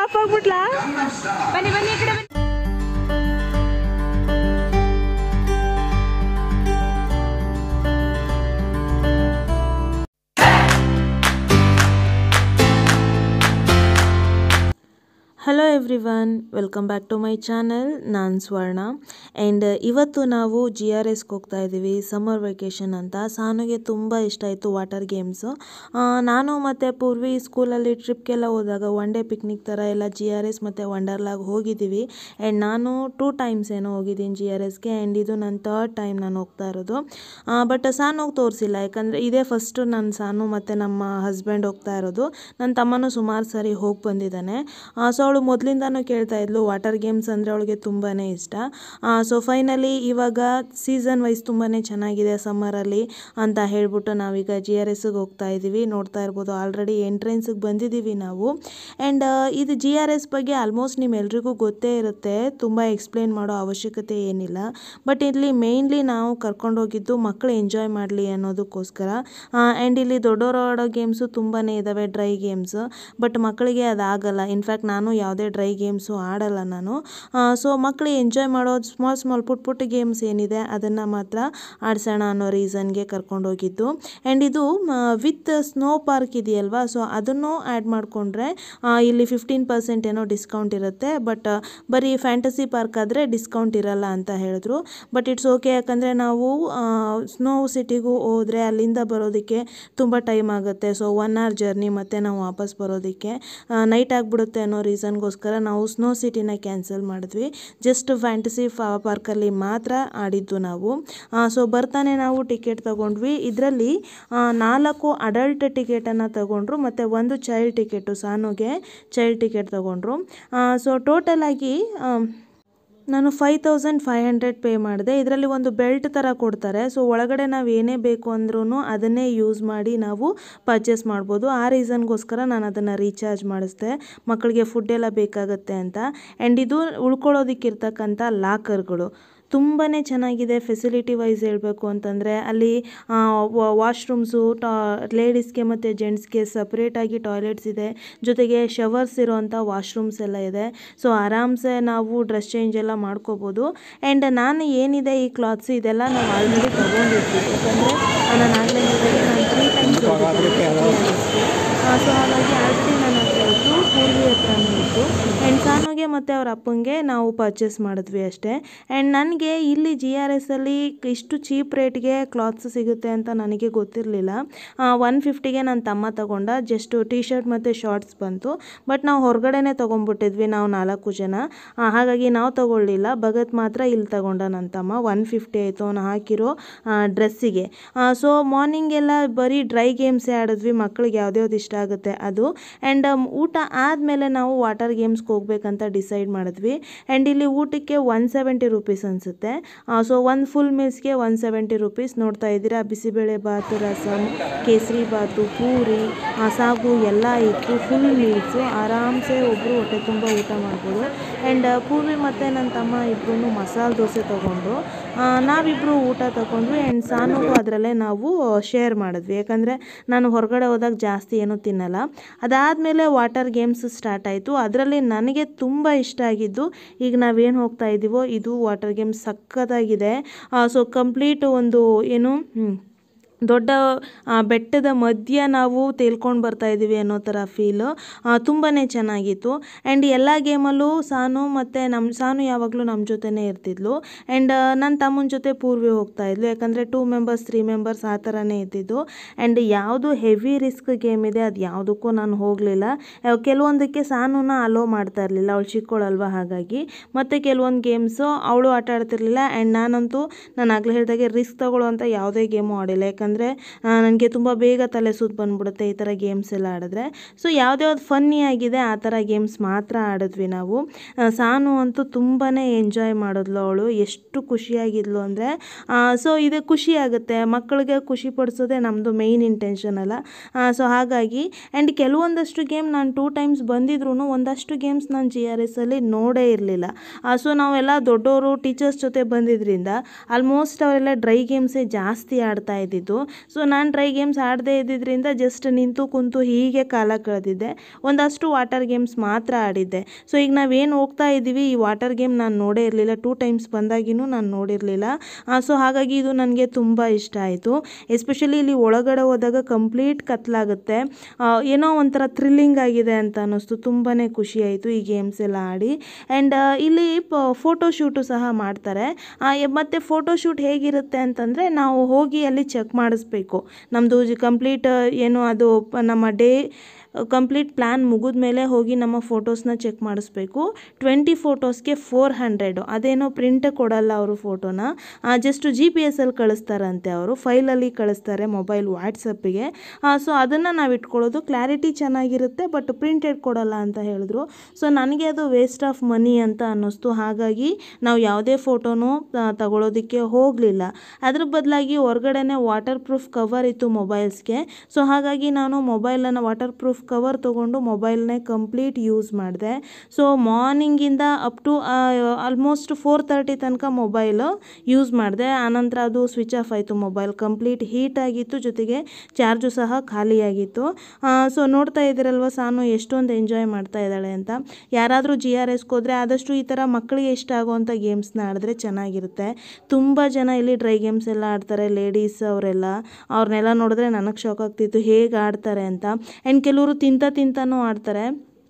drop ಆಗ್ಬಿಟ್ಲಾ ಬನ್ನಿ ಬನ್ನಿ ಈ ಕಡೆ ಬನ್ನಿ hello everyone welcome back to my channel ನಾನು ಸ್ವರ್ಣ ಆ್ಯಂಡ್ ಇವತ್ತು ನಾವು ಜಿ ಆರ್ ಎಸ್ಗೆ ಹೋಗ್ತಾ ಇದ್ದೀವಿ ಸಮ್ಮರ್ ವೆಕೇಷನ್ ಅಂತ ಸಾನುಗೆ ತುಂಬ ಇಷ್ಟ ಆಯಿತು ವಾಟರ್ ಗೇಮ್ಸು ನಾನು ಮತ್ತು ಪೂರ್ವಿ ಸ್ಕೂಲಲ್ಲಿ ಟ್ರಿಪ್ಗೆಲ್ಲ ಹೋದಾಗ ಒನ್ ಡೇ ಪಿಕ್ನಿಕ್ ಥರ ಎಲ್ಲ ಜಿ ಆರ್ ಎಸ್ ಮತ್ತು ವಂಡರ್ಲಾಗ್ ಹೋಗಿದ್ದೀವಿ ಆ್ಯಂಡ್ ನಾನು ಟೂ ಟೈಮ್ಸ್ ಏನೋ ಹೋಗಿದ್ದೀನಿ ಜಿ ಆರ್ ಎಸ್ಗೆ ಆ್ಯಂಡ್ ಇದು ನನ್ನ ಥರ್ಡ್ ಟೈಮ್ ನಾನು ಹೋಗ್ತಾ ಇರೋದು ಬಟ್ ಸಾನುಗೆ ತೋರಿಸಿಲ್ಲ ಯಾಕಂದರೆ ಇದೇ ಫಸ್ಟು ನನ್ನ ಸಾನು ಮತ್ತು ನಮ್ಮ ಹಸ್ಬೆಂಡ್ ಹೋಗ್ತಾ ಇರೋದು ನನ್ನ ತಮ್ಮನೂ ಸುಮಾರು ಸಾರಿ ಹೋಗಿ ಬಂದಿದ್ದಾನೆ ಸೊ ಅವಳು ಮೊದಲಿಂದನೂ ಕೇಳ್ತಾ ಇದ್ಲು ವಾಟರ್ ಗೇಮ್ಸ್ ಅಂದರೆ ಅವಳಿಗೆ ತುಂಬಾ ಇಷ್ಟ ಸೊ ಫೈನಲಿ ಇವಾಗ ಸೀಸನ್ ವೈಸ್ ತುಂಬಾ ಚೆನ್ನಾಗಿದೆ ಸಮ್ಮರಲ್ಲಿ ಅಂತ ಹೇಳ್ಬಿಟ್ಟು ನಾವೀಗ ಜಿ ಆರ್ ಎಸ್ಗೆ ಹೋಗ್ತಾ ಇದ್ದೀವಿ ನೋಡ್ತಾ ಇರ್ಬೋದು ಆಲ್ರೆಡಿ ಎಂಟ್ರೆನ್ಸಿಗೆ ಬಂದಿದ್ದೀವಿ ನಾವು ಆ್ಯಂಡ್ ಇದು ಜಿ ಆರ್ ಎಸ್ ಬಗ್ಗೆ ಆಲ್ಮೋಸ್ಟ್ ನಿಮ್ಮೆಲ್ರಿಗೂ ಗೊತ್ತೇ ಇರುತ್ತೆ ತುಂಬ ಎಕ್ಸ್ಪ್ಲೇನ್ ಮಾಡೋ ಅವಶ್ಯಕತೆ ಏನಿಲ್ಲ ಬಟ್ ಇಲ್ಲಿ ಮೇಯ್ನ್ಲಿ ನಾವು ಕರ್ಕೊಂಡೋಗಿದ್ದು ಮಕ್ಕಳು ಎಂಜಾಯ್ ಮಾಡಲಿ ಅನ್ನೋದಕ್ಕೋಸ್ಕರ ಆ್ಯಂಡ್ ಇಲ್ಲಿ ದೊಡ್ಡವರು ಆಡೋ ಗೇಮ್ಸು ತುಂಬಾ ಇದ್ದಾವೆ ಡ್ರೈ ಗೇಮ್ಸ್ ಬಟ್ ಮಕ್ಕಳಿಗೆ ಅದಾಗಲ್ಲ ಇನ್ಫ್ಯಾಕ್ಟ್ ನಾನು ಯಾವುದೇ ಡ್ರೈ ಗೇಮ್ಸು ಆಡಲ್ಲ ನಾನು ಸೊ ಮಕ್ಕಳು ಎಂಜಾಯ್ ಮಾಡೋದು ಸ್ಮಾಲ್ ಸ್ಮಾಲ್ ಪುಟ್ ಪುಟ್ಟ ಗೇಮ್ಸ್ ಏನಿದೆ ಅದನ್ನು ಮಾತ್ರ ಆಡಿಸೋಣ ಅನ್ನೋ ರೀಸನ್ಗೆ ಕರ್ಕೊಂಡೋಗಿದ್ದು ಆ್ಯಂಡ್ ಇದು ವಿತ್ ಸ್ನೋ ಪಾರ್ಕ್ ಇದೆಯಲ್ವಾ ಸೊ ಅದನ್ನು ಆ್ಯಡ್ ಮಾಡಿಕೊಂಡ್ರೆ ಇಲ್ಲಿ ಫಿಫ್ಟೀನ್ ಪರ್ಸೆಂಟ್ ಏನೋ ಡಿಸ್ಕೌಂಟ್ ಇರುತ್ತೆ ಬಟ್ ಬರೀ ಫ್ಯಾಂಟಸಿ ಪಾರ್ಕ್ ಆದರೆ ಡಿಸ್ಕೌಂಟ್ ಇರಲ್ಲ ಅಂತ ಹೇಳಿದ್ರು ಬಟ್ ಇಟ್ಸ್ ಓಕೆ ಯಾಕಂದರೆ ನಾವು ಸ್ನೋ ಸಿಟಿಗೂ ಹೋದರೆ ಅಲ್ಲಿಂದ ಬರೋದಕ್ಕೆ ತುಂಬ ಟೈಮ್ ಆಗುತ್ತೆ ಸೊ ಒನ್ ಅವರ್ ಜರ್ನಿ ಮತ್ತು ನಾವು ವಾಪಸ್ ಬರೋದಕ್ಕೆ ನೈಟ್ ಆಗಿಬಿಡುತ್ತೆ ಅನ್ನೋ ರೀಸನ್ಗೋಸ್ಕರ ನಾವು ಸ್ನೋ ಸಿಟಿನ ಕ್ಯಾನ್ಸಲ್ ಮಾಡಿದ್ವಿ ಜಸ್ಟ್ ಫ್ಯಾಂಟಸಿ ಫಾ ಪಾರ್ಕಲ್ಲಿ ಮಾತ್ರ ಆಡಿದ್ದು ನಾವು ಸೊ ಬರ್ತಾನೆ ನಾವು ಟಿಕೆಟ್ ತಗೊಂಡ್ವಿ ಇದರಲ್ಲಿ ನಾಲ್ಕು ಅಡಲ್ಟ್ ಟಿಕೆಟನ್ನು ತಗೊಂಡ್ರು ಮತ್ತು ಒಂದು ಚೈಲ್ಡ್ ಟಿಕೆಟು ಸಾನುಗೆ ಚೈಲ್ಡ್ ಟಿಕೆಟ್ ತಗೊಂಡ್ರು ಸೊ ಟೋಟಲಾಗಿ ನಾನು five thousand five hundred pay ಮಾಡಿದೆ ಇದರಲ್ಲಿ ಒಂದು ಬೆಲ್ಟ್ ಥರ ಕೊಡ್ತಾರೆ ಸೊ ಒಳಗಡೆ ನಾವು ಏನೇ ಬೇಕು ಅಂದ್ರೂ ಅದನ್ನೇ ಯೂಸ್ ಮಾಡಿ ನಾವು ಪರ್ಚೇಸ್ ಮಾಡ್ಬೋದು ಆ ರೀಸನ್ಗೋಸ್ಕರ ನಾನು ಅದನ್ನು ರೀಚಾರ್ಜ್ ಮಾಡಿಸ್ದೆ ಮಕ್ಕಳಿಗೆ ಫುಡ್ ಎಲ್ಲ ಬೇಕಾಗತ್ತೆ ಅಂತ ಆ್ಯಂಡ್ ಇದು ಉಳ್ಕೊಳ್ಳೋದಕ್ಕಿರ್ತಕ್ಕಂಥ ಲಾಕರ್ಗಳು ತುಂಬಾ ಚೆನ್ನಾಗಿದೆ ಫೆಸಿಲಿಟಿ ವೈಸ್ ಹೇಳಬೇಕು ಅಂತಂದರೆ ಅಲ್ಲಿ ವಾಶ್ರೂಮ್ಸು ಟಾ ಲೇಡೀಸ್ಗೆ ಮತ್ತು ಜೆಂಟ್ಸ್ಗೆ ಸಪ್ರೇಟಾಗಿ ಟಾಯ್ಲೆಟ್ಸ್ ಇದೆ ಜೊತೆಗೆ ಶವರ್ಸ್ ಇರೋವಂಥ ವಾಶ್ರೂಮ್ಸ್ ಎಲ್ಲ ಇದೆ ಸೊ ಆರಾಮ್ಸೆ ನಾವು ಡ್ರೆಸ್ ಚೇಂಜ್ ಎಲ್ಲ ಮಾಡ್ಕೋಬೋದು ಆ್ಯಂಡ್ ನಾನು ಏನಿದೆ ಈ ಕ್ಲಾತ್ಸ್ ಇದೆಲ್ಲ ನಾವು ಆಲ್ರೆಡಿ ತೊಗೊಂಡಿದ್ವಿ ಯಾಕಂದರೆ ನಾನು ಆಗಲೇ ಹೇಳಿದಾಗೆ ನಾನು ತ್ರೀ ಟೈಮ್ಸ್ ಸೊ ಹಾಗಾಗಿ ಆಲ್ರೆಡಿ ನನ್ನ ಹತ್ರ ಇತ್ತು ಪೂರ್ವಿ ಹತ್ರನೂ ಇತ್ತು ಆ್ಯಂಡ್ ಸಾನುಗೆ ಮತ್ತು ಅವ್ರ ಅಪ್ಪಂಗೆ ನಾವು ಪರ್ಚೇಸ್ ಮಾಡಿದ್ವಿ ಅಷ್ಟೇ ಆ್ಯಂಡ್ ನನಗೆ ಇಲ್ಲಿ ಜಿ ಆರ್ ಎಸ್ ಅಲ್ಲಿ ಇಷ್ಟು ಚೀಪ್ ರೇಟ್ಗೆ ಕ್ಲಾತ್ಸ್ ಸಿಗುತ್ತೆ ಅಂತ ನನಗೆ ಗೊತ್ತಿರಲಿಲ್ಲ ಒನ್ ಫಿಫ್ಟಿಗೆ ನನ್ನ ತಮ್ಮ ತಗೊಂಡ ಜಸ್ಟ್ ಟಿ ಶರ್ಟ್ ಮತ್ತು ಶಾರ್ಟ್ಸ್ ಬಂತು ಬಟ್ ನಾವು ಹೊರಗಡೆನೇ ತೊಗೊಂಡ್ಬಿಟ್ಟಿದ್ವಿ ನಾವು ನಾಲ್ಕು ಜನ ಆ, ಹಾಗಾಗಿ ನಾವು ತಗೊಳ್ಳಿಲ್ಲ ಭಗತ್ ಮಾತ್ರ ಇಲ್ಲಿ ತಗೊಂಡ ನನ್ನ ತಮ್ಮ ಒನ್ ಫಿಫ್ಟಿ ಆಯಿತು ಅವನು ಹಾಕಿರೋ ಡ್ರೆಸ್ಸಿಗೆ ಸೊ ಮಾರ್ನಿಂಗ್ ಎಲ್ಲ ಬರೀ ಡ್ರೈ ಗೇಮ್ಸೇ ಆಡಿದ್ವಿ ಮಕ್ಕಳಿಗೆ ಯಾವ್ದ್ಯಾವ್ದು ಇಷ್ಟ ಆಗುತ್ತೆ ಅದು ಆ್ಯಂಡ್ ಊಟ ಆದಮೇಲೆ ನಾವು ವಾಟರ್ ಗೇಮ್ಸ್ಗೆ ಹೋಗ್ಬೇಕಂತ ಡಿಸೈಡ್ ಮಾಡಿದ್ವಿ ಆ್ಯಂಡ್ ಇಲ್ಲಿ ಊಟಕ್ಕೆ ಒನ್ ಸೆವೆಂಟಿ ರುಪೀಸ್ ಅನಿಸುತ್ತೆ ಸೊ ಒಂದು ಫುಲ್ ಮೀಲ್ಸ್ಗೆ ಒನ್ ಸೆವೆಂಟಿ ರುಪೀಸ್ ನೋಡ್ತಾ ಇದ್ದೀರಾ ಬಿಸಿಬೇಳೆ ಬಾತು ರಸಮ್ ಕೇಸರಿ ಬಾತು ಪೂರಿ ಆ, ಸಾಗು ಎಲ್ಲ ಇತ್ತು ಫುಲ್ ಮೀಲ್ಸು ಆರಾಮ್ಸೆ ಒಬ್ಬರು ಹೊಟ್ಟೆ ತುಂಬ ಊಟ ಮಾಡ್ಬೋದು ಆ್ಯಂಡ್ ಪೂರ್ವಿ ಮತ್ತು ನನ್ನ ತಮ್ಮ ಇಬ್ಬರೂ ಮಸಾಲೆ ದೋಸೆ ತೊಗೊಂಡು ನಾವಿಬ್ಬರು ಊಟ ತಗೊಂಡ್ವಿ ಆ್ಯಂಡ್ ಸಾನುಗೂ ಅದರಲ್ಲೇ ನಾವು ಶೇರ್ ಮಾಡಿದ್ವಿ ಯಾಕಂದರೆ ನಾನು ಹೊರಗಡೆ ಹೋದಾಗ ಜಾಸ್ತಿ ಏನೂ ತಿನ್ನಲ್ಲ ಅದಾದಮೇಲೆ ವಾಟರ್ ಗೇಮ್ಸ್ ಸ್ಟಾರ್ಟ್ ಆಯಿತು ಅದರಲ್ಲಿ ನನಗೆ ತುಂಬ ಇಷ್ಟ ಆಗಿದ್ದು ಈಗ ನಾವೇನು ಹೋಗ್ತಾ ಇದ್ದೀವೋ ಇದು ವಾಟರ್ ಗೇಮ್ಸ್ ಸಖತ್ತಾಗಿದೆ ಸೊ ಕಂಪ್ಲೀಟ್ ಒಂದು ಏನು ಹ್ಮ್, ದೊಡ್ಡ ಆ, ಬೆಟ್ಟದ ಮಧ್ಯ ನಾವು ತೇಲ್ಕೊಂಡು ಬರ್ತಾ ಇದ್ದೀವಿ ಅನ್ನೋ ಥರ ಫೀಲು ತುಂಬಾ ಚೆನ್ನಾಗಿತ್ತು ಆ್ಯಂಡ್ ಎಲ್ಲ ಗೇಮಲ್ಲೂ ಸಾನು ಮತ್ತು ನಮ್ಮ ಸಾನು ಯಾವಾಗಲೂ ನಮ್ಮ ಜೊತೆನೇ ಇರ್ತಿದ್ಲು ಆ್ಯಂಡ್ ನನ್ನ ತಮ್ಮನ ಜೊತೆ ಪೂರ್ವಿ ಹೋಗ್ತಾ ಇದ್ಲು ಯಾಕಂದರೆ ಟೂ ಮೆಂಬರ್ಸ್ ತ್ರೀ ಮೆಂಬರ್ಸ್ ಆ ಥರನೇ ಇದ್ದಿದ್ದು ಆ್ಯಂಡ್ ಯಾವುದು ಹೆವಿ ರಿಸ್ಕ್ ಗೇಮ್ ಇದೆ ಅದು ಯಾವುದಕ್ಕೂ ನಾನು ಹೋಗಲಿಲ್ಲ ಕೆಲವೊಂದಕ್ಕೆ ಸಾನುನ ಅಲೋ ಮಾಡ್ತಾ ಇರಲಿಲ್ಲ ಅವಳು ಚಿಕ್ಕವಳಲ್ವ ಹಾಗಾಗಿ ಮತ್ತು ಕೆಲವೊಂದು ಗೇಮ್ಸು ಅವಳು ಆಟ ಆಡ್ತಿರ್ಲಿಲ್ಲ ಆ್ಯಂಡ್ ನಾನಂತೂ ನಾನು ಆಗಲೇ ಹೇಳಿದಾಗೆ ರಿಸ್ಕ್ ತಗೊಳ್ಳೋವಂಥ ಯಾವುದೇ ಗೇಮು ಆಡಿಲ್ಲ ಯಾಕಂದರೆ ನನಗೆ ತುಂಬ ಬೇಗ ತಲೆ ಸುತ್ತು ಬಂದ್ಬಿಡುತ್ತೆ ಈ ಥರ ಗೇಮ್ಸ್ ಎಲ್ಲ ಆಡಿದ್ರೆ ಸೊ ಯಾವ್ದ್ಯಾವ್ದು ಫನ್ನಿ ಆಗಿದೆ ಆ ಥರ ಗೇಮ್ಸ್ ಮಾತ್ರ ಆಡಿದ್ವಿ ನಾವು ಆ, ಸಾನು ಅಂತೂ ತುಂಬಾ ಎಂಜಾಯ್ ಮಾಡಿದ್ಲು ಅವಳು ಎಷ್ಟು ಖುಷಿಯಾಗಿದ್ಲು ಅಂದರೆ ಸೊ ಇದು ಖುಷಿ ಆಗುತ್ತೆ ಮಕ್ಕಳಿಗೆ ಖುಷಿ ಪಡಿಸೋದೇ ನಮ್ಮದು ಮೇಯ್ನ್ ಇಂಟೆನ್ಷನ್ ಅಲ್ಲ ಸೊ ಹಾಗಾಗಿ ಆ್ಯಂಡ್ ಕೆಲವೊಂದಷ್ಟು ಗೇಮ್ ನಾನು ಟೂ ಟೈಮ್ಸ್ ಬಂದಿದ್ರು ಒಂದಷ್ಟು ಗೇಮ್ಸ್ ನಾನು ಜಿ ಆರ್ ಎಸ್ ಅಲ್ಲಿ ನೋಡೇ ಇರಲಿಲ್ಲ ಸೊ ನಾವೆಲ್ಲ ದೊಡ್ಡವರು ಟೀಚರ್ಸ್ ಜೊತೆ ಬಂದಿದ್ರಿಂದ ಆಲ್ಮೋಸ್ಟ್ ಅವರೆಲ್ಲ ಡ್ರೈ ಗೇಮ್ಸೇ ಜಾಸ್ತಿ ಆಡ್ತಾ ಇದ್ದಿದ್ದು ಸೊ ನಾನು ಡ್ರೈ ಗೇಮ್ಸ್ ಆಡದೇ ಇದ್ದಿದ್ದರಿಂದ ಜಸ್ಟ್ ನಿಂತು ಕುಂತು ಹೀಗೆ ಕಾಲ ಕಳೆದಿದ್ದೆ ಒಂದಷ್ಟು ವಾಟರ್ ಗೇಮ್ಸ್ ಮಾತ್ರ ಆಡಿದ್ದೆ ಸೊ ಈಗ ನಾವೇನು ಹೋಗ್ತಾ ಇದ್ದೀವಿ ಈ ವಾಟರ್ ಗೇಮ್ ನಾನು ನೋಡೇ ಇರಲಿಲ್ಲ ಟೂ ಟೈಮ್ಸ್ ಬಂದಾಗಿನೂ ನಾನು ನೋಡಿರಲಿಲ್ಲ ಸೊ ಹಾಗಾಗಿ ಇದು ನನಗೆ ತುಂಬ ಇಷ್ಟ ಆಯಿತು ಎಸ್ಪೆಷಲಿ ಇಲ್ಲಿ ಒಳಗಡೆ ಹೋದಾಗ ಕಂಪ್ಲೀಟ್ ಕತ್ಲಾಗುತ್ತೆ ಆ, ಏನೋ ಒಂಥರ ಥ್ರಿಲ್ಲಿಂಗ್ ಆಗಿದೆ ಅಂತ ಅನ್ನಿಸ್ತು ತುಂಬಾ ಖುಷಿ ಆಯಿತು ಈ ಗೇಮ್ಸ್ ಎಲ್ಲ ಆಡಿ ಆ್ಯಂಡ್ ಇಲ್ಲಿ ಫೋಟೋ ಶೂಟು ಸಹ ಮಾಡ್ತಾರೆ ಆ, ಎ- ಮತ್ತೆ ಫೋಟೋ ಶೂಟ್ ಹೇಗಿರುತ್ತೆ ಅಂತಂದರೆ ನಾವು ಹೋಗಿ ಅಲ್ಲಿ ಚೆಕ್ ಮಾಡಿಸ್ಬೇಕು ನಮ್ಮದು ಕಂಪ್ಲೀಟ್ ಏನು ಅದು ಪ- ನಮ್ಮ ಡೇ ಕಂಪ್ಲೀಟ್ ಪ್ಲ್ಯಾನ್ ಮುಗಿದ ಮೇಲೆ ಹೋಗಿ ನಮ್ಮ ಫೋಟೋಸ್ನ ಚೆಕ್ ಮಾಡಿಸ್ಬೇಕು ಟ್ವೆಂಟಿ ಫೋಟೋಸ್ಗೆ ಫೋರ್ ಹಂಡ್ರೆಡು ಅದೇನೋ ಪ್ರಿಂಟ್ ಕೊಡಲ್ಲ ಅವರು ಫೋಟೋನ ಜಸ್ಟ್ ಜಿ ಪಿ ಎಸ್ಸಲ್ಲಿ ಕಳಿಸ್ತಾರಂತೆ ಅವರು ಫೈಲಲ್ಲಿ ಕಳಿಸ್ತಾರೆ ಮೊಬೈಲ್ ವಾಟ್ಸಪ್ಪಿಗೆ ಸೊ ಅದನ್ನು ನಾವು ಇಟ್ಕೊಳ್ಳೋದು ಕ್ಲಾರಿಟಿ ಚೆನ್ನಾಗಿರುತ್ತೆ ಬಟ್ ಪ್ರಿಂಟೆಡ್ ಕೊಡಲ್ಲ ಅಂತ ಹೇಳಿದ್ರು ಸೊ ನನಗೆ ಅದು ವೇಸ್ಟ್ ಆಫ್ ಮನಿ ಅಂತ ಅನ್ನಿಸ್ತು ಹಾಗಾಗಿ ನಾವು ಯಾವುದೇ ಫೋಟೋನು ತಗೊಳ್ಳೋದಕ್ಕೆ ಹೋಗಲಿಲ್ಲ ಅದ್ರ ಬದಲಾಗಿ ಹೊರಗಡೆನೆ ವಾಟರ್ ಪ್ರೂಫ್ ಕವರ್ ಇತ್ತು ಮೊಬೈಲ್ಸ್ಗೆ ಸೊ ಹಾಗಾಗಿ ನಾನು ಮೊಬೈಲನ್ನು ವಾಟರ್ ಪ್ರೂಫ್ ಕವರ್ ತೊಗೊಂಡು ಮೊಬೈಲ್ನೇ ಕಂಪ್ಲೀಟ್ ಯೂಸ್ ಮಾಡಿದೆ ಸೊ ಮಾರ್ನಿಂಗಿಂದ up to almost four thirty ತನಕ ಮೊಬೈಲ್ ಯೂಸ್ ಮಾಡಿದೆ ಆನಂತರ ಅದು ಸ್ವಿಚ್ ಆಫ್ ಆಯಿತು ಮೊಬೈಲ್ ಕಂಪ್ಲೀಟ್ ಹೀಟ್ ಆಗಿತ್ತು ಜೊತೆಗೆ ಚಾರ್ಜು ಸಹ ಖಾಲಿಯಾಗಿತ್ತು ಸೊ ನೋಡ್ತಾ ಇದ್ದೀರಲ್ವ ಸಾನು ಎಷ್ಟೊಂದು ಎಂಜಾಯ್ ಮಾಡ್ತಾ ಇದ್ದಾಳೆ ಅಂತ ಯಾರಾದರೂ ಜಿ ಆರ್ ಎಸ್ಗೆ ಹೋದರೆ ಆದಷ್ಟು ಈ ಥರ ಮಕ್ಕಳಿಗೆ ಇಷ್ಟ ಆಗುವಂಥ ಗೇಮ್ಸ್ನ ಆಡಿದ್ರೆ ಚೆನ್ನಾಗಿರುತ್ತೆ ತುಂಬ ಜನ ಇಲ್ಲಿ ಡ್ರೈ ಗೇಮ್ಸ್ ಎಲ್ಲ ಆಡ್ತಾರೆ ಲೇಡೀಸ್ ಅವರೆಲ್ಲ ಅವ್ರನ್ನೆಲ್ಲ ನೋಡಿದ್ರೆ ನನಗೆ ಶಾಕ್ ಆಗ್ತಿತ್ತು ಹೇಗೆ ಆಡ್ತಾರೆ ಅಂತ ಆ್ಯಂಡ್ ಕೆಲವರು ತಿಂತ ತಿಂತಾನೂ ಆಡ್ತಾರೆ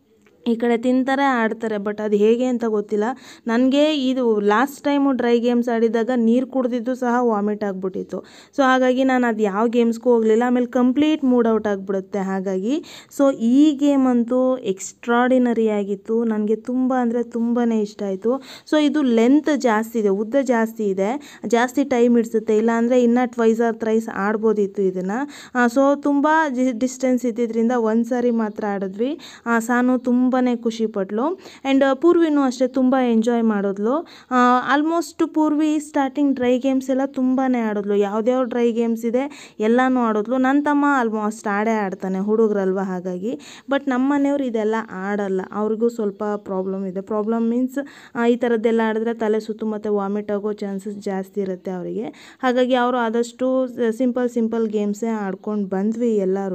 ಈ ಕಡೆ ತಿಂತಾರೆ ಆಡ್ತಾರೆ ಬಟ್ ಅದು ಹೇಗೆ ಅಂತ ಗೊತ್ತಿಲ್ಲ ನನಗೆ ಇದು ಲಾಸ್ಟ್ ಟೈಮು ಡ್ರೈ ಗೇಮ್ಸ್ ಆಡಿದಾಗ ನೀರು ಕುಡಿದಿದ್ದು ಸಹ ವಾಮಿಟ್ ಆಗಿಬಿಟ್ಟಿತ್ತು ಸೊ ಹಾಗಾಗಿ ನಾನು ಅದು ಯಾವ ಗೇಮ್ಸ್ಗೂ ಹೋಗಲಿಲ್ಲ ಆಮೇಲೆ ಕಂಪ್ಲೀಟ್ ಮೂಡ್ ಔಟ್ ಆಗಿಬಿಡುತ್ತೆ ಹಾಗಾಗಿ ಸೊ ಈ ಗೇಮ್ ಅಂತೂ ಎಕ್ಸ್ಟ್ರಾಡಿನರಿ ಆಗಿತ್ತು ನನಗೆ ತುಂಬ ಅಂದರೆ ತುಂಬಾ ಇಷ್ಟ ಆಯಿತು ಸೊ ಇದು ಲೆಂತ್ ಜಾಸ್ತಿ ಇದೆ ಉದ್ದ ಜಾಸ್ತಿ ಇದೆ ಜಾಸ್ತಿ ಟೈಮ್ ಇಡಿಸುತ್ತೆ ಇಲ್ಲಾಂದರೆ ಇನ್ನೂ ಟ್ವೈಸ್ ಆರ್ ಥ್ರೈಸ್ ಆಡ್ಬೋದಿತ್ತು ಇದನ್ನು ಸೊ ತುಂಬ ಡಿಸ್ಟೆನ್ಸ್ ಇದ್ದಿದ್ದರಿಂದ ಒಂದು ಸಾರಿ ಮಾತ್ರ ಆಡಿದ್ವಿ ಆ, ಸಾನು ತುಂಬಾ ಖುಷಿಪಟ್ಲು ಆ್ಯಂಡ್ ಪೂರ್ವಿನೂ ಅಷ್ಟೇ ತುಂಬ ಎಂಜಾಯ್ ಮಾಡಿದ್ಲು almost Poorvi starting dry games ಎಲ್ಲ ತುಂಬಾ ಆಡಿದ್ಲು ಯಾವ್ದ್ಯಾವ ಡ್ರೈ ಗೇಮ್ಸ್ ಇದೆ ಎಲ್ಲನೂ ಆಡಿದ್ಲು ನನ್ನ ತಮ್ಮ ಆಲ್ಮೋಸ್ಟ್ ಆಡೇ ಆಡ್ತಾನೆ ಹುಡುಗರಲ್ವ ಹಾಗಾಗಿ ಬಟ್ ನಮ್ಮ ಮನೆಯವ್ರು ಇದೆಲ್ಲ ಆಡಲ್ಲ ಅವ್ರಿಗೂ ಸ್ವಲ್ಪ ಪ್ರಾಬ್ಲಮ್ ಇದೆ ಪ್ರಾಬ್ಲಮ್ ಮೀನ್ಸ್ ಈ ಥರದ್ದೆಲ್ಲ ಆಡಿದ್ರೆ ತಲೆ ಸುತ್ತು ಮತ್ತು ವಾಮಿಟ್ ಆಗೋ ಚಾನ್ಸಸ್ ಜಾಸ್ತಿ ಇರುತ್ತೆ ಅವರಿಗೆ ಹಾಗಾಗಿ ಅವರು ಆದಷ್ಟು ಸಿಂಪಲ್ ಸಿಂಪಲ್ ಗೇಮ್ಸೇ ಆಡ್ಕೊಂಡು ಬಂದ್ವಿ ಎಲ್ಲರೂ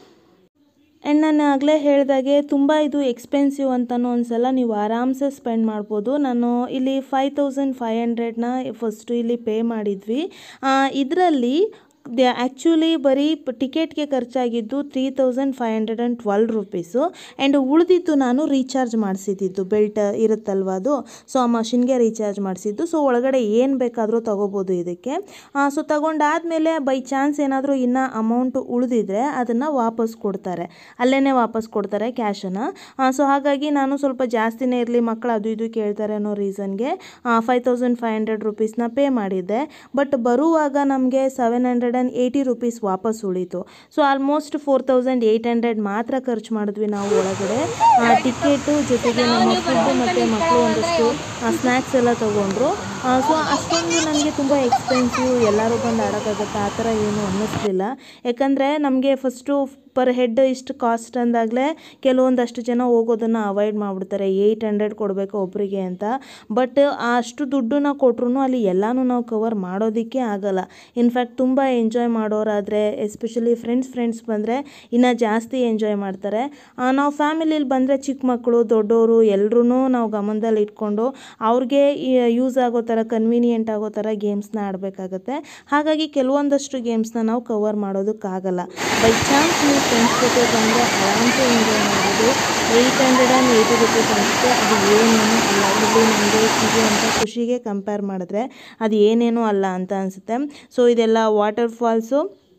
ಆ್ಯಂಡ್ ನಾನು ಆಗಲೇ ಹೇಳಿದಾಗೆ ತುಂಬ ಇದು ಎಕ್ಸ್ಪೆನ್ಸಿವ್ ಅಂತಲೂ ಒಂದ್ಸಲ ನೀವು ಆರಾಮ್ಸೆ ಸ್ಪೆಂಡ್ ಮಾಡ್ಬೋದು ನಾನು ಇಲ್ಲಿ ಫೈವ್ ತೌಸಂಡ್ ಫೈವ್ ಹಂಡ್ರೆಡ್ನ ಫಸ್ಟು ಇಲ್ಲಿ ಪೇ ಮಾಡಿದ್ವಿ ಇದರಲ್ಲಿ ದೆ ಆ್ಯಕ್ಚುಲಿ ಬರೀ ಟಿಕೆಟ್ಗೆ ಖರ್ಚಾಗಿದ್ದು three thousand five hundred and twelve rupees and ಉಳಿದಿದ್ದು ನಾನು ರೀಚಾರ್ಜ್ ಮಾಡಿಸಿದ್ದು ಬೆಲ್ಟ್ ಇರುತ್ತಲ್ವ ಅದು ಸೊ ಆ ಮಷಿನ್ಗೆ ರೀಚಾರ್ಜ್ ಮಾಡಿಸಿದ್ದು ಸೊ ಒಳಗಡೆ ಏನು ಬೇಕಾದರೂ ತಗೋಬೋದು ಇದಕ್ಕೆ ಸೊ ತಗೊಂಡಾದಮೇಲೆ ಬೈ ಚಾನ್ಸ್ ಏನಾದರೂ ಇನ್ನೂ ಅಮೌಂಟ್ ಉಳಿದಿದ್ರೆ ಅದನ್ನು ವಾಪಸ್ ಕೊಡ್ತಾರೆ ಅಲ್ಲೇ ವಾಪಸ್ ಕೊಡ್ತಾರೆ ಕ್ಯಾಶನ್ನು ಸೊ ಹಾಗಾಗಿ ನಾನು ಸ್ವಲ್ಪ ಜಾಸ್ತಿನೇ ಇರಲಿ ಮಕ್ಕಳು ಅದು ಇದು ಕೇಳ್ತಾರೆ ಅನ್ನೋ ರೀಸನ್ಗೆ ಫೈವ್ ತೌಸಂಡ್ ಫೈವ್ ಹಂಡ್ರೆಡ್ ರುಪೀಸ್ನ ಪೇ ಮಾಡಿದ್ದೆ ಬಟ್ ಬರುವಾಗ ನಮಗೆ seven hundred and eighty rupees ವಾಪಸ್ ಉಳೀತು so almost four thousand eight hundred ಮಾತ್ರ ಖರ್ಚು ಮಾಡಿದ್ವಿ ನಾವು ಒಳಗಡೆ ಟಿಕೆಟು ಜೊತೆಗೆ ನಮ್ಮ ಫುಡ್ಡು ಮತ್ತು ಮಕ್ಕಳು ಒಂದಷ್ಟು ಸ್ನ್ಯಾಕ್ಸ್ ಎಲ್ಲ ತೊಗೊಂಡ್ರು ಸೊ ಅಷ್ಟೊಂದು ನನಗೆ ತುಂಬ ಎಕ್ಸ್ಪೆನ್ಸಿವ್ ಎಲ್ಲರೂ ಬಂದು ಆಡೋಕ್ಕಾಗತ್ತೆ ಆ ಥರ ಏನು ಅನ್ನಿಸ್ಲಿಲ್ಲ ಯಾಕಂದರೆ ನಮಗೆ ಫಸ್ಟು ಪರ್ ಹೆಡ್ ಇಷ್ಟು ಕಾಸ್ಟ್ ಅಂದಾಗಲೇ ಕೆಲವೊಂದಷ್ಟು ಜನ ಹೋಗೋದನ್ನು ಅವಾಯ್ಡ್ ಮಾಡಿಬಿಡ್ತಾರೆ ಏಯ್ಟ್ ಹಂಡ್ರೆಡ್ ಕೊಡಬೇಕು ಒಬ್ಬರಿಗೆ ಅಂತ ಬಟ್ ಅಷ್ಟು ದುಡ್ಡನ್ನ ಕೊಟ್ರು ಅಲ್ಲಿ ಎಲ್ಲನೂ ನಾವು ಕವರ್ ಮಾಡೋದಕ್ಕೆ ಆಗಲ್ಲ ಇನ್ಫ್ಯಾಕ್ಟ್ ತುಂಬ ಎಂಜಾಯ್ ಮಾಡೋರಾದರೆ ಎಸ್ಪೆಷಲಿ ಫ್ರೆಂಡ್ಸ್ ಫ್ರೆಂಡ್ಸ್ ಬಂದರೆ ಇನ್ನೂ ಜಾಸ್ತಿ ಎಂಜಾಯ್ ಮಾಡ್ತಾರೆ ಆ, ನಾವು ಫ್ಯಾಮಿಲಿಲಿ ಬಂದರೆ ಚಿಕ್ಕ ಮಕ್ಕಳು ದೊಡ್ಡವರು ಎಲ್ಲರೂ ನಾವು ಗಮನದಲ್ಲಿ ಇಟ್ಕೊಂಡು ಅವ್ರಿಗೆ ಯೂಸ್ ಆಗೋ ಥರ ಕನ್ವೀನಿಯೆಂಟ್ ಆಗೋ ಥರ ಗೇಮ್ಸ್ನ ಆಡಬೇಕಾಗತ್ತೆ ಹಾಗಾಗಿ ಕೆಲವೊಂದಷ್ಟು ಗೇಮ್ಸ್ನ ನಾವು ಕವರ್ ಮಾಡೋದಕ್ಕಾಗಲ್ಲ ಬೈ ಚಾನ್ಸ್ ನೀವು ಫ್ರೆಂಡ್ಸ್ ಜೊತೆ ಬಂದರೆ ಆರಾಮ್ಸೆ ಎಂಜಾಯ್ ಮಾಡೋದು eight hundred and eighty rupees ಅನಿಸುತ್ತೆ ಅದು ಏನೇನು ಅಲ್ಲ ಇಲ್ಲಿ ನಮಗೆ ಸಿಗುವಂಥ ಖುಷಿಗೆ ಕಂಪೇರ್ ಮಾಡಿದ್ರೆ ಅದು ಏನೇನೂ ಅಲ್ಲ ಅಂತ ಅನಿಸುತ್ತೆ ಸೊ ಇದೆಲ್ಲ ವಾಟರ್ ಫಾಲ್ಸು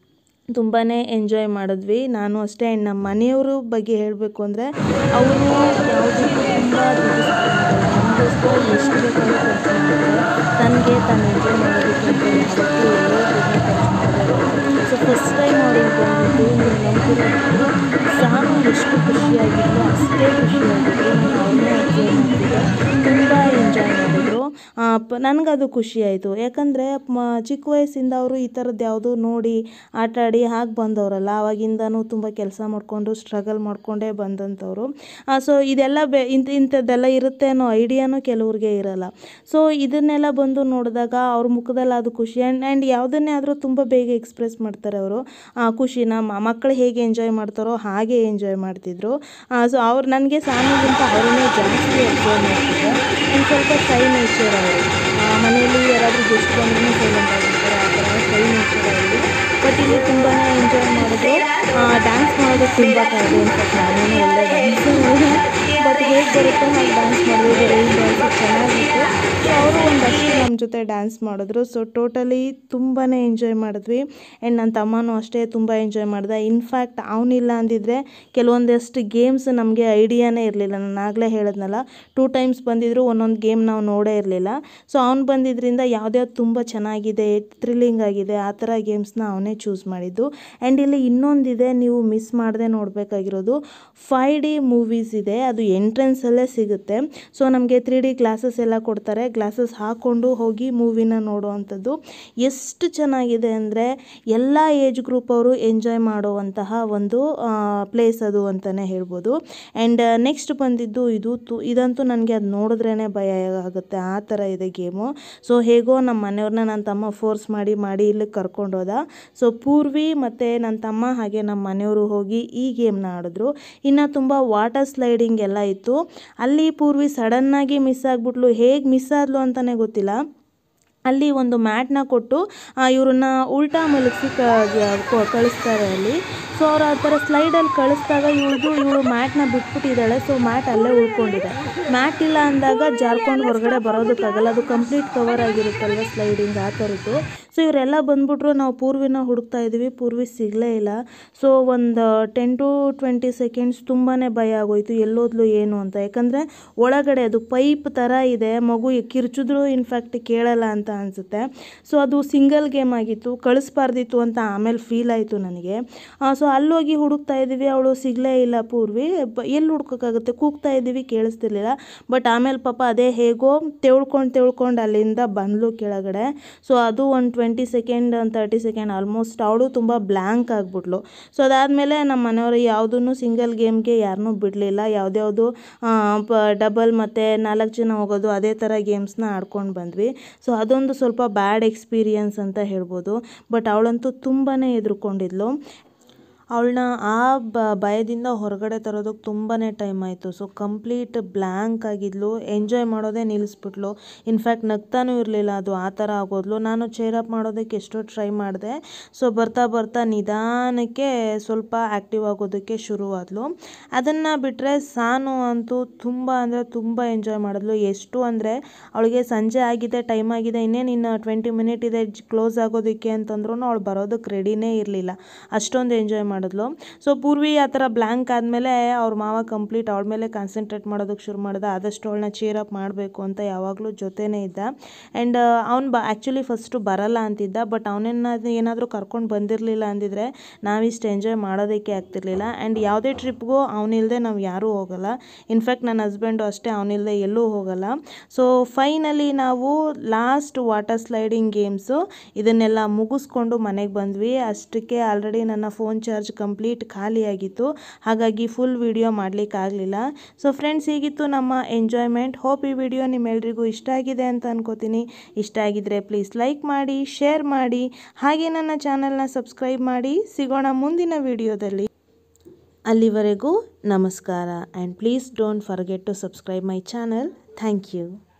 ತುಂಬಾ ಎಂಜಾಯ್ ಮಾಡಿದ್ವಿ ನಾನು ಅಷ್ಟೇ ಆ್ಯಂಡ್ ನಮ್ಮ ಮನೆಯವ್ರ ಬಗ್ಗೆ ಹೇಳಬೇಕು ಅಂದರೆ ಅವರು ಯಾವುದಕ್ಕೂ ತುಂಬ ದುಡ್ಡು ನಮಗೋಸ್ಕರ ಎಷ್ಟು ಬೇಕಾದ್ರೂ ಖರ್ಚು ಮಾಡ್ತಾರೆ ತನಗೆ ತಾನು ಎಂಜಾಯ್ ಮಾಡೋದಕ್ಕೆ ಅಂತ ಯಾವತ್ತೂ ಎಲ್ಲೋ ದುಡ್ಡನ್ನ ಖರ್ಚು ಮಾಡಲ್ಲ ಸೊ ಫಸ್ಟ್ ಟೈಮ್ ಅವ್ರಿಗೆ ಬಂದಿದ್ದು ನೀವು ನಂಬ್ತಿರೋದು ಸಾನು ಎಷ್ಟು ಖುಷಿಯಾಗಿತ್ತು ಅಷ್ಟೇ ಖುಷಿಯಾಗಿತ್ತು ನಾನು ಅವ್ರನ್ನೇ ಅಬ್ಸರ್ವ್ ಮಾಡ್ತಿದ್ದೆ ತುಂಬ ಎಂಜಾಯ್ ಮಾಡಿದ್ರು ನನಗದು ಖುಷಿ ಆಯಿತು ಯಾಕಂದರೆ ಮ ಚಿಕ್ಕ ವಯಸ್ಸಿಂದ ಅವರು ಈ ಥರದ್ದು ಯಾವುದೋ ನೋಡಿ ಆಟ ಆಡಿ ಹಾಗೆ ಬಂದವರಲ್ಲ ಆವಾಗಿಂದನೂ ತುಂಬ ಕೆಲಸ ಮಾಡಿಕೊಂಡು ಸ್ಟ್ರಗಲ್ ಮಾಡಿಕೊಂಡೇ ಬಂದಂಥವ್ರು ಸೊ ಇದೆಲ್ಲ ಬೆ ಇಂಥ ಇಂಥದ್ದೆಲ್ಲ ಇರುತ್ತೆ ಅನ್ನೋ ಐಡಿಯಾನೂ ಕೆಲವ್ರಿಗೆ ಇರಲ್ಲ ಸೊ ಇದನ್ನೆಲ್ಲ ಬಂದು ನೋಡಿದಾಗ ಅವ್ರ ಮುಖದಲ್ಲಿ ಅದು ಖುಷಿ ಆ್ಯಂಡ್ ಆ್ಯಂಡ್ ಯಾವುದನ್ನೇ ಆದರೂ ತುಂಬ ಬೇಗ ಎಕ್ಸ್ಪ್ರೆಸ್ ಮಾಡ್ತಾರೆ ಅವರು ಆ ಖುಷಿನ ಮ- ಮಕ್ಕಳು ಹೇಗೆ ಎಂಜಾಯ್ ಮಾಡ್ತಾರೋ ಹಾಗೆ ಎಂಜಾಯ್ ಮಾಡ್ತಿದ್ರು ಸೊ ಅವ್ರು ನನಗೆ ಸಾನಿಗಿಂತ ಅವ್ರನ್ನೇ ಜಾಸ್ತಿ ಅಬ್ಸರ್ವ್ ಮಾಡ್ತಿದ್ದೆ ಒಂದು ಸ್ವಲ್ಪ ಸೈ ನೇಚರ್ ಅವರು ಮನೆಯಲ್ಲಿ ಯಾರಾದರೂ ಗೆಸ್ಟ್ ಬಂದ್ರೂ ಸೈಲೆಂಟ್ ಆಗಿರ್ತಾರೆ ಆ ಥರ ಸೈ ನೇಚರ್ ಅವರು ಬಟ್ ಇಲ್ಲಿ ತುಂಬಾ ಎಂಜಾಯ್ ಮಾಡಿದ್ರು ಡ್ಯಾನ್ಸ್ ಮಾಡೋದು ತುಂಬ ಕಾಯ್ದೆ ಇನ್ಫ್ಯಾಕ್ಟ್ ನಾನೇನು ಒಳ್ಳೆ ಡ್ಯಾನ್ಸರ್ ಬಟ್ ಹೇಗೆ ಬರುತ್ತೋ ಹಾಗೆ ಡ್ಯಾನ್ಸ್ ಮಾಡಿದ್ರು ರೈನ್ ಡ್ಯಾನ್ಸ್ ಚೆನ್ನಾಗಿತ್ತು ಸೊ ಅವರು ಒಂದಷ್ಟು ನಮ್ಮ ಜೊತೆ ಡ್ಯಾನ್ಸ್ ಮಾಡಿದ್ರು ಸೊ ಟೋಟಲಿ ತುಂಬಾ ಎಂಜಾಯ್ ಮಾಡಿದ್ವಿ ಆ್ಯಂಡ್ ನನ್ನ ತಮ್ಮನೂ ಅಷ್ಟೇ ತುಂಬ ಎಂಜಾಯ್ ಮಾಡಿದ ಇನ್ಫ್ಯಾಕ್ಟ್ ಅವನಿಲ್ಲ ಅಂದಿದ್ರೆ ಕೆಲವೊಂದಷ್ಟು ಗೇಮ್ಸ್ ನಮಗೆ ಐಡಿಯಾನೇ ಇರಲಿಲ್ಲ ನಾನು ಆಗಲೇ ಹೇಳಿದ್ನಲ್ಲ ಟೂ ಟೈಮ್ಸ್ ಬಂದಿದ್ರು ಒಂದೊಂದು ಗೇಮ್ ನಾವು ನೋಡೇ ಇರಲಿಲ್ಲ ಸೊ ಅವ್ನು ಬಂದಿದ್ದರಿಂದ ಯಾವ್ದ್ಯಾವ್ದು ತುಂಬ ಚೆನ್ನಾಗಿದೆ ಥ್ರಿಲ್ಲಿಂಗ್ ಆಗಿದೆ ಆ ಥರ ಗೇಮ್ಸ್ನ ಅವನೇ ಚೂಸ್ ಮಾಡಿದ್ದು ಆ್ಯಂಡ್ ಇಲ್ಲಿ ಇನ್ನೊಂದಿದೆ ನೀವು ಮಿಸ್ ಮಾಡದೆ ನೋಡಬೇಕಾಗಿರೋದು ಫೈ ಡಿ ಮೂವೀಸ್ ಇದೆ ಅದು ಎಂಟ್ರೆನ್ಸಲ್ಲೇ ಸಿಗುತ್ತೆ ಸೊ ನಮಗೆ ತ್ರೀ ಡಿ ಗ್ಲಾಸಸ್ ಎಲ್ಲ ಕೊಡ್ತಾರೆ ಗ್ಲಾಸಸ್ ಹಾಕ್ಕೊಂಡು ಹೋಗಿ ಮೂವಿನ ನೋಡುವಂಥದ್ದು ಎಷ್ಟು ಚೆನ್ನಾಗಿದೆ ಅಂದರೆ ಎಲ್ಲ ಏಜ್ ಗ್ರೂಪ್ ಅವರು ಎಂಜಾಯ್ ಮಾಡುವಂತಹ ಒಂದು ಪ್ಲೇಸ್ ಅದು ಅಂತಲೇ ಹೇಳ್ಬೋದು ಆ್ಯಂಡ್ ನೆಕ್ಸ್ಟ್ ಬಂದಿದ್ದು ಇದು ತು ಇದಂತೂ ನನಗೆ ಅದು ನೋಡಿದ್ರೇ ಭಯ ಆಗುತ್ತೆ ಆ ಥರ ಇದೆ ಗೇಮು ಸೊ ಹೇಗೋ ನಮ್ಮ ಮನೆಯವ್ರನ್ನ ನನ್ನ ತಮ್ಮ ಫೋರ್ಸ್ ಮಾಡಿ ಮಾಡಿ ಇಲ್ಲಿಗೆ ಕರ್ಕೊಂಡೋದ ಸೊ ಪೂರ್ವಿ ಮತ್ತು ನನ್ನ ತಮ್ಮ ಹಾಗೆ ನಮ್ಮ ಮನೆಯವರು ಹೋಗಿ ಈ ಗೇಮ್ನ ಆಡಿದ್ರು ಇನ್ನು ತುಂಬ ವಾಟರ್ ಸ್ಲೈಡಿಂಗ್ ಎಲ್ಲ ಇತ್ತು ಅಲ್ಲಿ ಪೂರ್ವಿ ಸಡನ್ನಾಗಿ ಮಿಸ್ ಆಗಿಬಿಟ್ಲು ಹೇಗೆ ಮಿಸ್ ಆದ್ಲು ಅಂತಲೇ ಗೊತ್ತಿಲ್ಲ ಅಲ್ಲಿ ಒಂದು ಮ್ಯಾಟ್ನ ಕೊಟ್ಟು ಇವ್ರನ್ನ ಉಲ್ಟಾ ಮಲಗಿಸಿ ಕ ಕಳಿಸ್ತಾರೆ ಅಲ್ಲಿ ಸೊ ಅವ್ರು ಆ ಥರ ಸ್ಲೈಡಲ್ಲಿ ಕಳಿಸ್ದಾಗ ಇವಳಿಗೂ ಇವಳು ಮ್ಯಾಟ್ನ ಬಿಟ್ಬಿಟ್ಟಿದ್ದಾಳೆ ಸೊ ಮ್ಯಾಟ್ ಅಲ್ಲೇ ಉಳ್ಕೊಂಡಿದೆ ಮ್ಯಾಟ್ ಇಲ್ಲ ಅಂದಾಗ ಜಾರ್ಕೊಂಡು ಹೊರಗಡೆ ಬರೋದಕ್ಕಾಗಲ್ಲ ಅದು ಕಂಪ್ಲೀಟ್ ಕವರ್ ಆಗಿರುತ್ತಲ್ವ ಸ್ಲೈಡಿಂಗ್ ಆ ಥರದ್ದು ಸೊ ಇವರೆಲ್ಲ ಬಂದ್ಬಿಟ್ರು ನಾವು ಪೂರ್ವಿನ ಹುಡುಕ್ತಾ ಇದ್ದೀವಿ ಪೂರ್ವಿ ಸಿಗಲೇ ಇಲ್ಲ ಸೊ ಒಂದು ಟೆನ್ ಟು ಟ್ವೆಂಟಿ ಸೆಕೆಂಡ್ಸ್ ತುಂಬಾ ಭಯ ಆಗೋಯ್ತು ಎಲ್ಲೋದ್ಲು ಏನು ಅಂತ ಯಾಕಂದರೆ ಒಳಗಡೆ ಅದು ಪೈಪ್ ಥರ ಇದೆ ಮಗು ಕಿರ್ಚಿದ್ರು ಇನ್ಫ್ಯಾಕ್ಟ್ ಕೇಳಲ್ಲ ಅಂತ ಅನಿಸುತ್ತೆ ಸೊ ಅದು ಸಿಂಗಲ್ ಗೇಮ್ ಆಗಿತ್ತು ಕಳಿಸ್ಬಾರ್ದಿತ್ತು ಅಂತ ಆಮೇಲೆ ಫೀಲ್ ಆಯಿತು ನನಗೆ ಸೊ ಅಲ್ಲೋಗಿ ಹುಡುಕ್ತಾ ಇದ್ದೀವಿ ಅವಳು ಸಿಗಲೇ ಇಲ್ಲ ಪೂರ್ವಿ ಬ ಎಲ್ಲಿ ಹುಡ್ಕೋಕ್ಕಾಗುತ್ತೆ ಕೂಗ್ತಾ ಇದ್ದೀವಿ ಕೇಳಿಸ್ತಿರ್ಲಿಲ್ಲ ಬಟ್ ಆಮೇಲೆ ಪಾಪ ಅದೇ ಹೇಗೋ ತೆಳ್ಕೊಂಡು ತೆಳ್ಕೊಂಡು ಅಲ್ಲಿಂದ ಬಂದ್ಲು ಕೆಳಗಡೆ ಸೊ ಅದು ಒಂದು ಟ್ವೆಂಟಿ ಸೆಕೆಂಡ್ ಒಂದು ತರ್ಟಿ ಸೆಕೆಂಡ್ ಆಲ್ಮೋಸ್ಟ್ ಅವಳು ತುಂಬ ಬ್ಲ್ಯಾಂಕ್ ಆಗಿಬಿಟ್ಲು ಸೊ ಅದಾದಮೇಲೆ ನಮ್ಮ ಮನೆಯವರು ಯಾವುದೂ ಸಿಂಗಲ್ ಗೇಮ್ಗೆ ಯಾರನ್ನೂ ಬಿಡಲಿಲ್ಲ ಯಾವುದ್ಯಾವುದು ಡಬಲ್ ಮತ್ತು ನಾಲ್ಕು ಜನ ಹೋಗೋದು ಅದೇ ಥರ ಗೇಮ್ಸ್ನ ಆಡ್ಕೊಂಡು ಬಂದ್ವಿ ಸೊ ಅದೊಂದು ಸ್ವಲ್ಪ ಬ್ಯಾಡ್ ಎಕ್ಸ್ಪೀರಿಯನ್ಸ್ ಅಂತ ಹೇಳ್ಬೋದು ಬಟ್ ಅವಳಂತೂ ತುಂಬಾ ಹೆದರ್ಕೊಂಡಿದ್ಲು ಅವಳನ್ನ ಆ ಬ ಭಯದಿಂದ ಹೊರಗಡೆ ತರೋದಕ್ಕೆ ತುಂಬಾ ಟೈಮ್ ಆಯಿತು ಸೊ ಕಂಪ್ಲೀಟ್ ಬ್ಲ್ಯಾಂಕ್ ಆಗಿದ್ಲು ಎಂಜಾಯ್ ಮಾಡೋದೇ ನಿಲ್ಲಿಸ್ಬಿಟ್ಲು ಇನ್ಫ್ಯಾಕ್ಟ್ ನಗ್ತಾನೂ ಇರಲಿಲ್ಲ ಅದು ಆ ಥರ ಆಗೋದ್ಲು ನಾನು ಚೇರಪ್ ಮಾಡೋದಕ್ಕೆ ಎಷ್ಟೋ ಟ್ರೈ ಮಾಡಿದೆ ಸೊ ಬರ್ತಾ ಬರ್ತಾ ನಿಧಾನಕ್ಕೆ ಸ್ವಲ್ಪ ಆ್ಯಕ್ಟಿವ್ ಆಗೋದಕ್ಕೆ ಶುರುವಾದ್ಲು ಅದನ್ನು ಬಿಟ್ಟರೆ ಸಾನು ಅಂತೂ ತುಂಬ ಅಂದರೆ ತುಂಬ ಎಂಜಾಯ್ ಮಾಡಿದ್ಲು ಎಷ್ಟು ಅಂದರೆ ಅವಳಿಗೆ ಸಂಜೆ ಆಗಿದೆ ಟೈಮ್ ಆಗಿದೆ ಇನ್ನೇನು ಇನ್ನು ಟ್ವೆಂಟಿ ಮಿನಿಟ್ ಇದೆ ಕ್ಲೋಸ್ ಆಗೋದಕ್ಕೆ ಅಂತಂದ್ರೂ ಅವಳು ಬರೋದಕ್ಕೆ ರೆಡಿನೇ ಇರಲಿಲ್ಲ ಅಷ್ಟೊಂದು ಎಂಜಾಯ್ ಮಾಡಿದ್ಲು ಸೊ ಪೂರ್ವಿ ಆ ಥರ ಬ್ಲ್ಯಾಂಕ್ ಆದಮೇಲೆ ಅವ್ರ ಮಾವ ಕಂಪ್ಲೀಟ್ ಅವಳ ಮೇಲೆ ಕಾನ್ಸಂಟ್ರೇಟ್ ಮಾಡೋದಕ್ಕೆ ಶುರು ಮಾಡಿದ ಆದಷ್ಟು ಅವಳನ್ನ ಚೇರಪ್ ಮಾಡಬೇಕು ಅಂತ ಯಾವಾಗಲೂ ಜೊತೆನೇ ಇದ್ದ ಆ್ಯಂಡ್ ಅವ್ನು ಬ ಆ್ಯಕ್ಚುಲಿ ಫಸ್ಟು ಬರಲ್ಲ ಅಂತಿದ್ದ ಬಟ್ ಅವನೇನಾದ್ರು ಏನಾದರೂ ಕರ್ಕೊಂಡು ಬಂದಿರಲಿಲ್ಲ ಅಂದಿದ್ರೆ ನಾವಿಷ್ಟು ಎಂಜಾಯ್ ಮಾಡೋದಕ್ಕೆ ಆಗ್ತಿರ್ಲಿಲ್ಲ ಆ್ಯಂಡ್ ಯಾವುದೇ ಟ್ರಿಪ್ಗೂ ಅವನಿಲ್ಲದೆ ನಾವು ಯಾರೂ ಹೋಗಲ್ಲ ಇನ್ಫ್ಯಾಕ್ಟ್ ನನ್ನ ಹಸ್ಬೆಂಡು ಅಷ್ಟೇ ಅವನಿಲ್ಲದೆ ಎಲ್ಲೂ ಹೋಗಲ್ಲ ಸೊ ಫೈನಲಿ ನಾವು ಲಾಸ್ಟ್ ವಾಟರ್ ಸ್ಲೈಡಿಂಗ್ ಗೇಮ್ಸು ಇದನ್ನೆಲ್ಲ ಮುಗಿಸ್ಕೊಂಡು ಮನೆಗೆ ಬಂದ್ವಿ ಅಷ್ಟಕ್ಕೆ ಆಲ್ರೆಡಿ ನನ್ನ ಫೋನ್ ಚಾರ್ಜ್ ಕಂಪ್ಲೀಟ್ ಖಾಲಿಯಾಗಿತ್ತು ಹಾಗಾಗಿ ಫುಲ್ ವಿಡಿಯೋ ಮಾಡಲಿಕ್ಕಾಗಲಿಲ್ಲ ಸೊ ಫ್ರೆಂಡ್ಸ್ ಹೀಗಿತ್ತು ನಮ್ಮ ಎಂಜಾಯ್ಮೆಂಟ್ ಹೋಪ್ ಈ ವಿಡಿಯೋ ನಿಮ್ಮೆಲ್ರಿಗೂ ಇಷ್ಟ ಆಗಿದೆ ಅಂತ ಅನ್ಕೋತೀನಿ ಇಷ್ಟ ಆಗಿದ್ರೆ ಪ್ಲೀಸ್ ಲೈಕ್ ಮಾಡಿ ಶೇರ್ ಮಾಡಿ ಹಾಗೆ ನನ್ನ ಚಾನಲ್ನ ಸಬ್ಸ್ಕ್ರೈಬ್ ಮಾಡಿ ಸಿಗೋಣ ಮುಂದಿನ ವಿಡಿಯೋದಲ್ಲಿ ಅಲ್ಲಿವರೆಗೂ ನಮಸ್ಕಾರ and please don't forget to subscribe my channel thank you